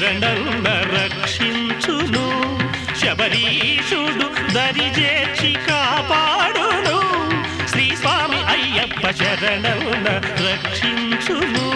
శరణున రక్షించును శబరీషుడు దరిజేర్చి కాపాడును శ్రీ స్వామి అయ్యప్ప శరణున రక్షించును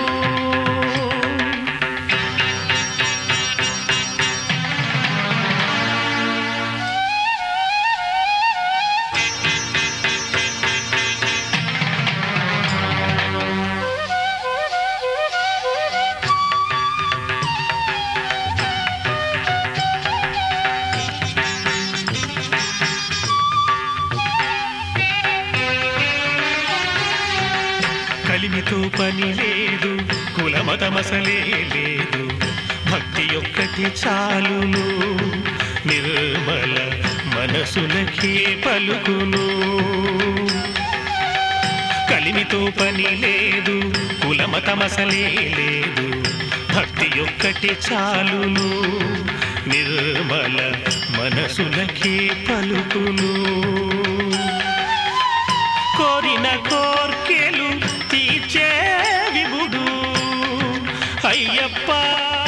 కలిమితో పని లేదు కులమతమసలే లేదు భక్తి ఒక్కటి చాలును నిర్మల మనసులకే పలుకును కలిమితో పని లేదు కులమతమసలే లేదు భక్తి ఒక్కటి చాలును నిర్మల మనసులకే పలుకును కోరిన కోర్కెలు తీర్చే విభుడు అయ్యప్ప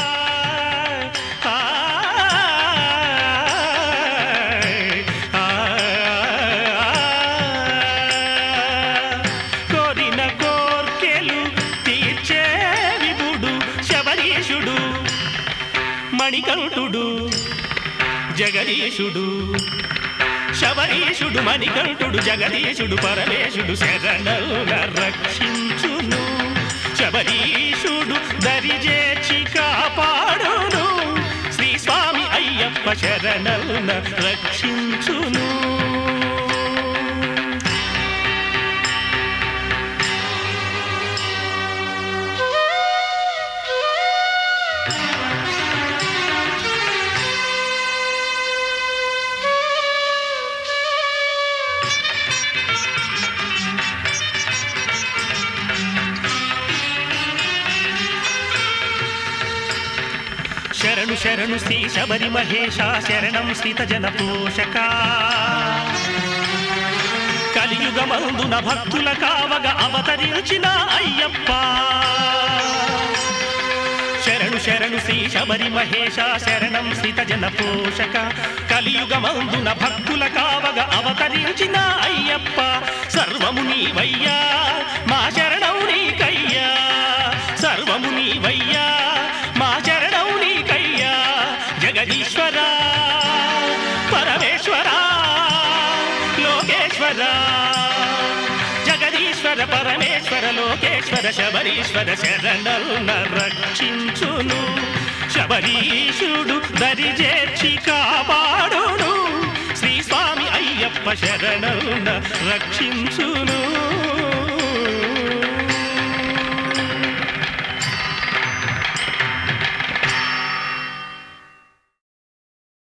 ఆ, ఆ, కోరిన కోర్కెలు తీర్చే విభుడు శబరీషుడు మణికంఠుడు జగదీశుడు శబరీషుడు మణికంఠుడు జగదీశుడు పరమేశుడు శరణుల రక్షించును శబరీషుడు దరిజేర్చి కాపాడును శ్రీ స్వామి అయ్యప్ప శరణుల రక్షించును శరణు శరణు శ్రీ శబరి మహేశ శరణం శ్రీత జన పోషక కలియుగమందున భక్తుల కావగ అవతరించిన అయ్యప్ప శరణు శరణు శ్రీ శబరి మహేశ శరణం శ్రీత జన పోషక కలియుగమందున భక్తుల కావగ అవతరించిన అయ్యప్ప సర్వము నీవయ్యా మా శరణం నీకయ్యా సర్వము నీవయ్యా మా శరణం నీకయ్యా జగదీశ్వర పరమేశ్వర లోకేశ్వర జగదీశ్వర పరమేశ్వర లోకేశ్వర శబరీశ్వర శరణున రక్షించును శబరీషుడు దరిజేర్చి కాపాడును శ్రీ స్వామి అయ్యప్ప శరణున రక్షించును